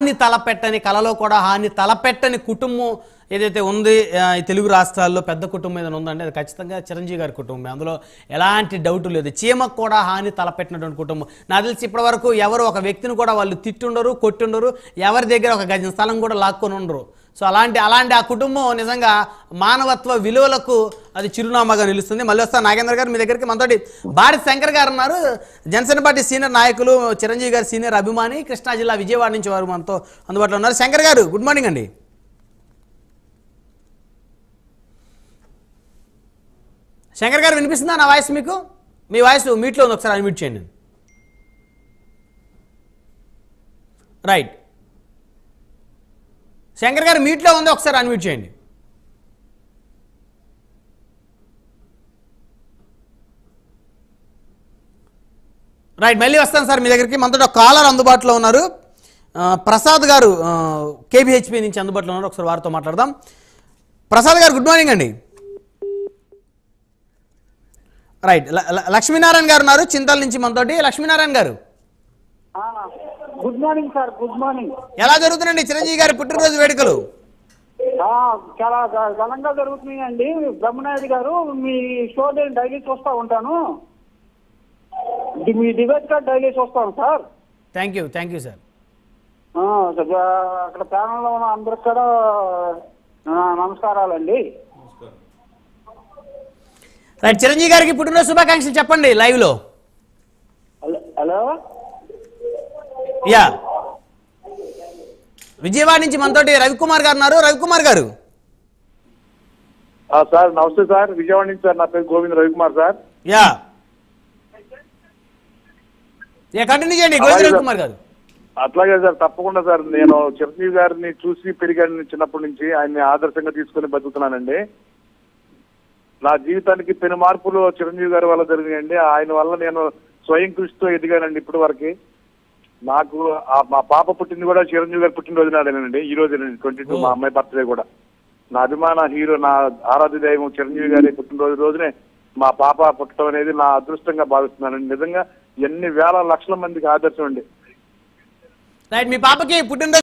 హాని తలపెట్టని కలలో కూడా హాని తలపెట్టని కుటుంబం ఏదైతే ఉంది ఆ, ఈ తెలుగు రాష్ట్రాల్లో పెద్ద కుటుంబం ఏదైనా ఉందంటే అది ఖచ్చితంగా చిరంజీవి గారి కుటుంబం అందులో ఎలాంటి డౌట్ లేదు చీమకు కూడా హాని తలపెట్టినటువంటి కుటుంబం నాకు తెలిసి ఇప్పటి వరకు ఎవరు ఒక వ్యక్తిని కూడా వాళ్ళు తిట్టుండరు కొట్టుండరు ఎవరి దగ్గర ఒక గజం స్థలం కూడా లాక్కొని ఉండరు సో అలాంటి అలాంటి ఆ కుటుంబం నిజంగా మానవత్వ విలువలకు అది చిరునామాగా నిలుస్తుంది మళ్ళీ వస్తా నాగేంద్ర గారు మీ దగ్గరికి మనతోటి భారత్ శంకర్ గారు ఉన్నారు జనసేన పార్టీ సీనియర్ నాయకులు చిరంజీవి గారు సీనియర్ అభిమాని కృష్ణా జిల్లా విజయవాడ నుంచి వారు మనతో అందుబాటులో ఉన్నారు శంకర్ గారు గుడ్ మార్నింగ్ అండి శంకర్ గారు వినిపిస్తుందా నా వాయిస్ మీకు మీ వాయిస్ మీట్లో ఉంది ఒకసారి అన్మ్యూట్ చేయండి రైట్ శంకర్ గారు మీట్లో ఉంది ఒకసారి అన్మ్యూట్ చేయండి రైట్ మళ్ళీ వస్తాను సార్ మీ దగ్గరికి మనతో ఒక కాలర్ అందుబాటులో ఉన్నారు ఆ, ప్రసాద్ గారు కేబిహెచ్పి నుంచి అందుబాటులో ఉన్నారు ఒకసారి వారితో మాట్లాడదాం ప్రసాద్ గారు గుడ్ మార్నింగ్ అండి రైట్ ల- ల- లక్ష్మీనారాయణ గారు ఉన్నారు చింతల నుంచి మనతోటి లక్ష్మీనారాయణ గారు ఆ, good morning sir good morning ఎలా జరుగుతుందండి చిరంజీవి గారి పుట్టినరోజు వేడుకలు ఆ, చాలా ఘ- ఘనంగా జరుగుతున్నాయండి బ్రహ్మనాయుడు గారు మీ షో నేను డైలీ చూస్తూ ఉంటాను ది- మీ డిబేట్ కార్డ్ డైలీ చూస్తాను sir thank you thank you sir ఆ, స- అక్కడ ప్యానల్లో ఉన్న అందరికి కూడా ఆ, నమస్కారాలండి రైట్ చిరంజీవి గారికి పుట్టినరోజు శుభాకాంక్షలు చెప్పండి లైవ్ లో హలో- హలో యా విజయవాడ నుంచి మనతోటి రవికుమార్ గారు ఉన్నారు రవికుమార్ గారు ఆ, సార్ నమస్తే సార్ విజయవాడ నుంచి సార్ నా పేరు Govind Ravikumar sir yeah yeah continue చేయండి గోవింద్ రవికుమార్ గారు అట్లాగే సార్ తప్పకుండా సార్ నేను చిరంజీవి గారిని చూసి పెరిగాను చిన్నప్పటి నుంచి ఆయన్ని ఆదర్శంగా తీసుకుని బతుకుతున్నానండి నా జీవితానికి పెను మార్పులు చిరంజీవి గారి వల్ల జరిగాయండి ఆయన వల్ల నేను స్వయం కృషితో ఎదిగానండి ఇప్పటి వరకు నాకు ఆ మా పాప పుట్టింది కూడా చిరంజీవి గారి పుట్టినరోజు నాడేనండి ఈ రోజు ట్వంటీ టూ మా అమ్మాయి బర్త్డే కూడా నా అభిమాన హీరో నా ఆరాధ్య దైవం చిరంజీవి గారి పుట్టినరోజు రోజునే మా పాప పుట్టడం అనేది నా అదృష్టంగా భావిస్తున్నానండి నిజంగా ఎన్ని వేల లక్షల మందికి ఆదర్శం అండి రైట్ మీ పాపకి పుట్టినరోజు